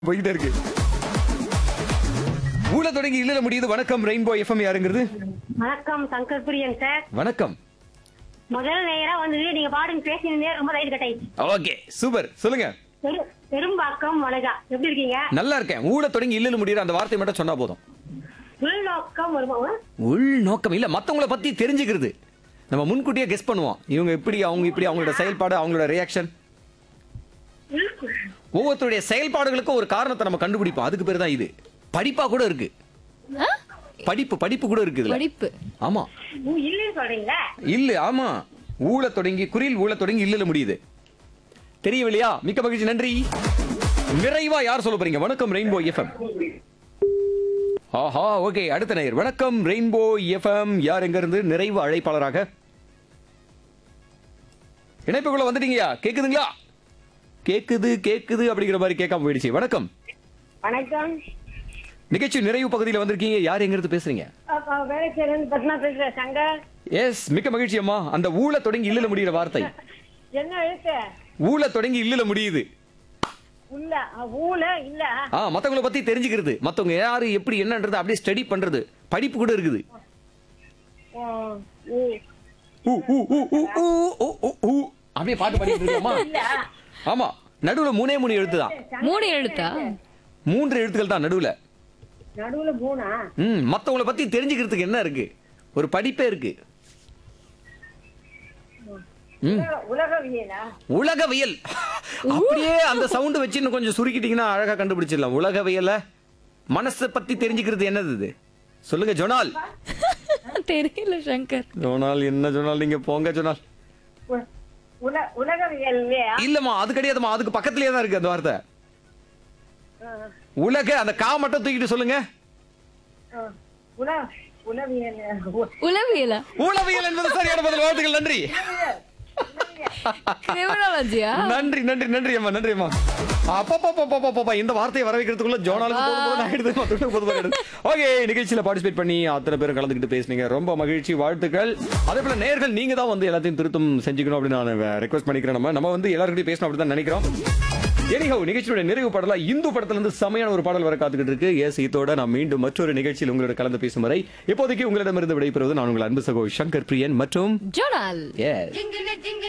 போய்கிட்டே இருக்கு ஊழ தொடங்கி இல்லல முடியுது வணக்கம் ரெயின்போ எஃப்எம் யாருங்கிறது வணக்கம் சங்கர் பிரியன் சார் வணக்கம் முதல் நேரா வந்தது நீங்க பாடுங்க பேசினே ரொம்ப ரைட் கட் ஆயிடுச்சு ஓகே சூப்பர் சொல்லுங்க பெரு- பெரும்பாக்கம் வணக்கா எப்படி இருக்கீங்க நல்லா இருக்கேன் ஊழ தொடங்கி இல்லல முடியுற அந்த வார்த்தை மட்டும் சொன்னா போதும் உள்நோக்கம் வருமா உள் நோக்கம் இல்ல மத்தவங்கள பத்தி தெரிஞ்சுக்கிறது நம்ம முன்கூட்டியே கெஸ் பண்ணுவோம் இவங்க இப்படி அவங்க இப்படி அவங்களோட செயல்பாடு அவங்களோட ரியாக்ஷன் ஒவ்வொருத்தருடைய செயல்பாடுகளுக்கும் ஒரு காரணத்தை நம்ம கண்டுபிடிப்போம் அதுக்கு பேர் தான் இது படிப்பா கூட இருக்கு ஆ? படிப்பு படிப்பு கூட இருக்கு இதுல படிப்பு ஆமா இல்லன்னு சொல்றீங்களா இல்ல ஆமா ஊழ தொடங்கி குறில் ஊழ தொடங்கி இல்லல முடியுது தெரியவில்லையா மிக்க மகிழ்ச்சி நன்றி நிறைவா யார் சொல்ல போறீங்க வணக்கம் ரெயின்போ எஃப்எம் ஆஹா ஓகே அடுத்த நேயர் வணக்கம் ரெயின்போ எஃப்எம் யார் எங்க இருந்து நிறைவு அழைப்பாளராக இணைப்புக்குள்ள வந்துட்டீங்கயா கேக்குதுங்களா கேக்குது கேக்குது அப்படிங்கிற மாதிரி கேட்காம போயிடுச்சு வணக்கம் வணக்கம் நிகழ்ச்சி நிறைவு பகுதியில் வந்திருக்கீங்க யார் எங்க இருந்து பேசுறீங்க வேலைச்சேரன் பத்மா பேசுறேன் சங்கர் எஸ் மிக்க மகிழ்ச்சி அம்மா அந்த ஊழ தொடங்கி இல்லல முடிகிற வார்த்தை என்ன எழுத்து ஊழ தொடங்கி இல்லல முடியுது உள்ள ஊல இல்ல ஆ மத்தவங்கள பத்தி தெரிஞ்சுக்கிறது மத்தவங்க யாரு எப்படி என்னன்றது அப்படியே ஸ்டடி பண்றது படிப்பு கூட இருக்குது ஊ, ஊ, ஊ, ஊ, ஊ, ஊ, ஊ, ஊ. அப்படியே பாட்டு பாடிட்டு இருக்கோமா ஆமா நடுவுல மூணே மூணு எழுத்து தான் மூணு எழுத்தா மூன்று எழுத்துக்கள் தான் நடுவுல நடுவுல மூணா ம் மத்தவங்கள பத்தி தெரிஞ்சுக்கிறதுக்கு என்ன இருக்கு ஒரு படிப்பே இருக்கு ம் உலகவியலா உலகவியல் அப்படியே அந்த சவுண்ட் வச்சு இன்னும் கொஞ்சம் சுருக்கிட்டீங்கன்னா அழகா கண்டுபிடிச்சிடலாம் உலகவியல மனசை பத்தி தெரிஞ்சுக்கிறது என்னது இது சொல்லுங்க ஜொனால் தெரியல சங்கர் ஜொனால் என்ன ஜொனால் நீங்க போங்க ஜொனால் உல உலகவியல் இல்லையா இல்லம்மா அது கிடையாதும்மா அதுக்கு பக்கத்துலயே தான் இருக்கு அந்த வார்த்தை உலக அந்த கா மட்டும் தூக்கிட்டு சொல்லுங்க உல உலவியல் உளவியலா உளவியல் என்பது சரியான பதில் வாழ்த்துக்கள் நன்றி கிரிமினாலஜியா நன்றி நன்றி நன்றி அம்மா நன்றி அம்மா அப்பப்பப்பப்பப்பப்பா இந்த வார்த்தையை வர வைக்கிறதுக்குள்ள ஜோனாலுக்கு போதும் போதும் ஆயிடுது மத்தவங்களுக்கு போதும் ஆயிடுது ஓகே நிகழ்ச்சியில பார்ட்டிசிபேட் பண்ணி அத்தனை பேரும் கலந்துக்கிட்டு பேசுனீங்க ரொம்ப மகிழ்ச்சி வாழ்த்துக்கள் அதே போல நேர்கள் நீங்க தான் வந்து எல்லாத்தையும் திருத்தம் செஞ்சுக்கணும் அப்படின்னு நான் ரெக்வஸ்ட் பண்ணிக்கிறேன் நம்ம நம்ம வந்து எல்லாருக்கிட்டையும் பேசணும் அப்படின்னு தான் நினைக்கிறோம் எனிஹவ் நிகழ்ச்சியோட நிறைவு பாடலா இந்து படத்துல இருந்து செமையான ஒரு பாடல் வர காத்துக்கிட்டு இருக்கு எஸ் இதோட நான் மீண்டும் மற்றொரு நிகழ்ச்சியில் உங்களோட கலந்து பேசும் வரை இப்போதைக்கு உங்களிடமிருந்து விடைபெறுவது நான் உங்கள் அன்பு சகோ சங்கர் பிரியன் மற்றும் ஜோனால் எஸ் Jingle it, jingle